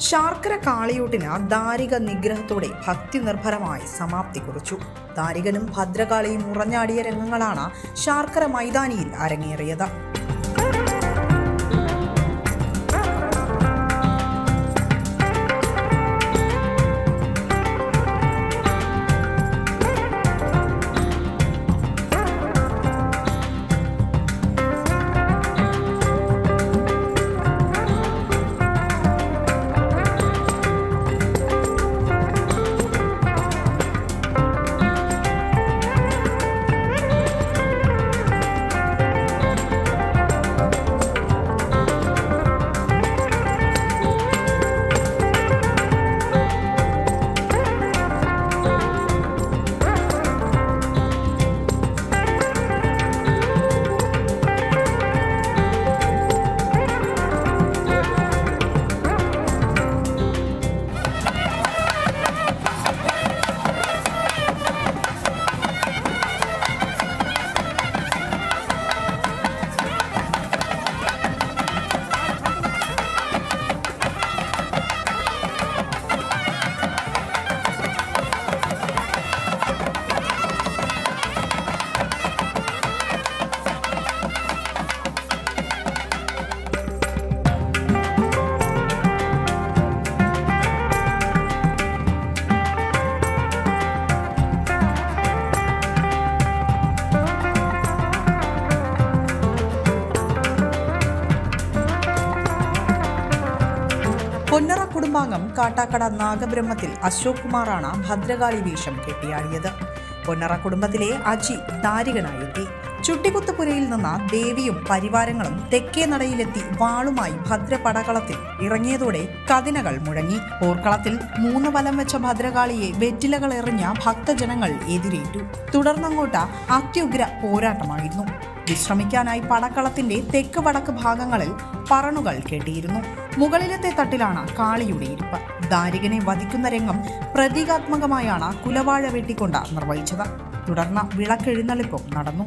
ശാർക്കര കാളിയൂട്ടിന് ദാരിക നിഗ്രഹത്തോടെ ഭക്തി നിർഭരമായി സമാപ്തി കുറിച്ചു ദാരികനും ഭദ്രകാളിയും ഉറഞ്ഞാടിയ രംഗങ്ങളാണ് ശാർക്കര മൈതാനിയിൽ അരങ്ങേറിയത് പൊന്നറ കുടുംബാംഗം കാട്ടാക്കട നാഗബ്രഹ്മത്തിൽ അശോക് കുമാറാണ് ഭദ്രകാളി വേഷം കെട്ടിയാടിയത് പൊന്നറ കുടുംബത്തിലെ അജി ദാരികനായെത്തി ചുട്ടിക്കുത്തുപുരയിൽ നിന്ന് ദേവിയും പരിവാരങ്ങളും തെക്കേ നടയിലെത്തി വാളുമായി ഭദ്രപടകളത്തിൽ ഇറങ്ങിയതോടെ കതിനകൾ മുഴങ്ങി പോർക്കളത്തിൽ മൂന്ന് വലം വെച്ച ഭദ്രകാളിയെ വെറ്റിലകൾ എറിഞ്ഞ ഭക്തജനങ്ങൾ എതിരേറ്റു തുടർന്നങ്ങോട്ട് അത്യുഗ്ര പോരാട്ടമായിരുന്നു വിശ്രമിക്കാനായി പടക്കളത്തിന്റെ തെക്ക് വടക്ക് ഭാഗങ്ങളിൽ പറണുകൾ കെട്ടിയിരുന്നു മുകളിലത്തെ തട്ടിലാണ് കാളിയുടെ ഇരിപ്പ് ദാരികനെ വധിക്കുന്ന രംഗം പ്രതീകാത്മകമായാണ് കുലവാഴ വെട്ടിക്കൊണ്ട് നിർവഹിച്ചത് തുടർന്ന് വിളക്കെഴുന്നള്ളിപ്പും നടന്നു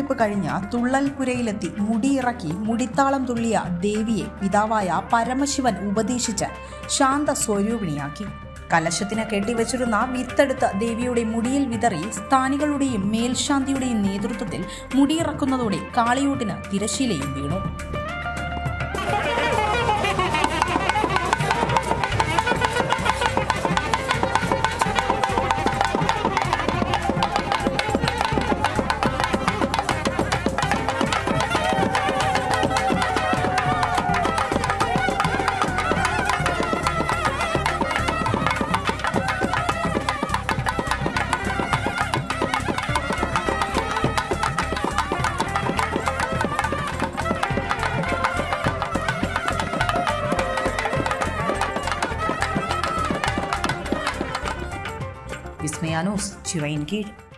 എഴുന്നള്ളിപ്പ് കഴിഞ്ഞ് തുള്ളൽപുരയിലെത്തി മുടിയിറക്കി മുടിത്താളം തുള്ളിയ ദേവിയെ പിതാവായ പരമശിവൻ ഉപദേശിച്ച് ശാന്ത സ്വരൂപിണിയാക്കി കലശത്തിന് കെട്ടിവച്ചിരുന്ന വിത്തെടുത്ത് ദേവിയുടെ മുടിയിൽ വിതറി സ്ഥാനികളുടെയും മേൽശാന്തിയുടെയും നേതൃത്വത്തിൽ മുടിയിറക്കുന്നതോടെ കാളിയൂട്ടിന് തിരശീലയും വീണു വിസ്മയാനൂസ് ചിറയിൻ കീഴ്